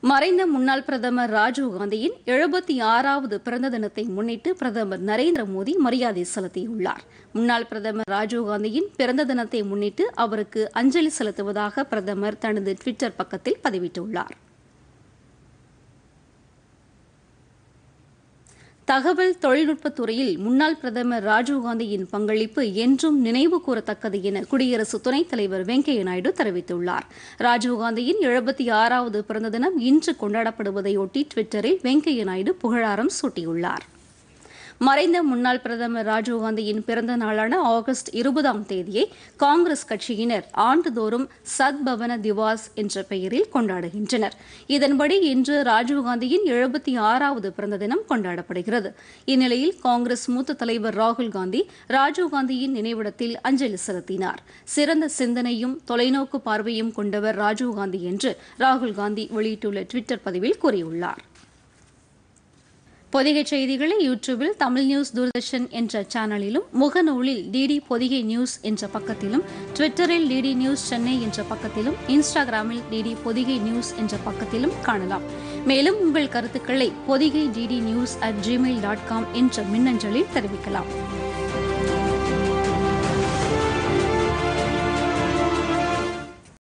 மறைந்த முன்னாள் பிரதமர் ராஜீவ்காந்தியின் எழுபத்தி ஆறாவது பிறந்த தினத்தை முன்னிட்டு பிரதமர் நரேந்திர மோடி மரியாதை செலுத்தியுள்ளார் முன்னாள் பிரதமர் ராஜீவ்காந்தியின் பிறந்த தினத்தை முன்னிட்டு அவருக்கு அஞ்சலி செலுத்துவதாக பிரதமர் தனது டுவிட்டர் பக்கத்தில் பதிவிட்டுள்ளார் தகவல் தொழில்நுட்பத் துறையில் முன்னாள் பிரதமர் ராஜீவ்காந்தியின் பங்களிப்பு என்றும் நினைவு கூறத்தக்கது என குடியரசு துணைத் தலைவர் வெங்கையா நாயுடு தெரிவித்துள்ளார் ராஜீவ்காந்தியின் எழுபத்தி ஆறாவது பிறந்த தினம் இன்று கொண்டாடப்படுவதையொட்டி டுவிட்டரில் வெங்கையா நாயுடு புகழாரம் சூட்டியுள்ளார் மறைந்த முன்னாள் பிரதமர் ராஜீவ்காந்தியின் பிறந்த நாளான ஆகஸ்ட் இருபதாம் தேதியை காங்கிரஸ் கட்சியினர் ஆண்டுதோறும் சத்பவன திவாஸ் என்ற பெயரில் கொண்டாடுகின்றனர் இதன்படி இன்று ராஜீவ்காந்தியின் எழுபத்தி ஆறாவது பிறந்த தினம் கொண்டாடப்படுகிறது இந்நிலையில் காங்கிரஸ் மூத்த தலைவர் ராகுல் காந்தி ராஜீவ்காந்தியின் நினைவிடத்தில் அஞ்சலி செலுத்தினார் சிறந்த சிந்தனையும் தொலைநோக்கு பார்வையும் கொண்டவர் ராஜீவ்காந்தி என்று ராகுல் காந்தி வெளியிட்டுள்ள டுவிட்டர் பதிவில் கூறியுள்ளார் பொதிகை செய்திகளை யூடியூபில் தமிழ் நியூஸ் தூர்தர்ஷன் என்ற சேனலிலும் முகநூலில் டிடி பொதிகை நியூஸ் என்ற பக்கத்திலும் ட்விட்டரில் டிடி நியூஸ் சென்னை என்ற பக்கத்திலும் இன்ஸ்டாகிராமில் டிடி பொதிகை நியூஸ் என்ற பக்கத்திலும் காணலாம் மேலும் உங்கள் கருத்துக்களை Podhigai DD news at Gmail dot com என்ற மின்னஞ்சலில் தெரிவிக்கலாம்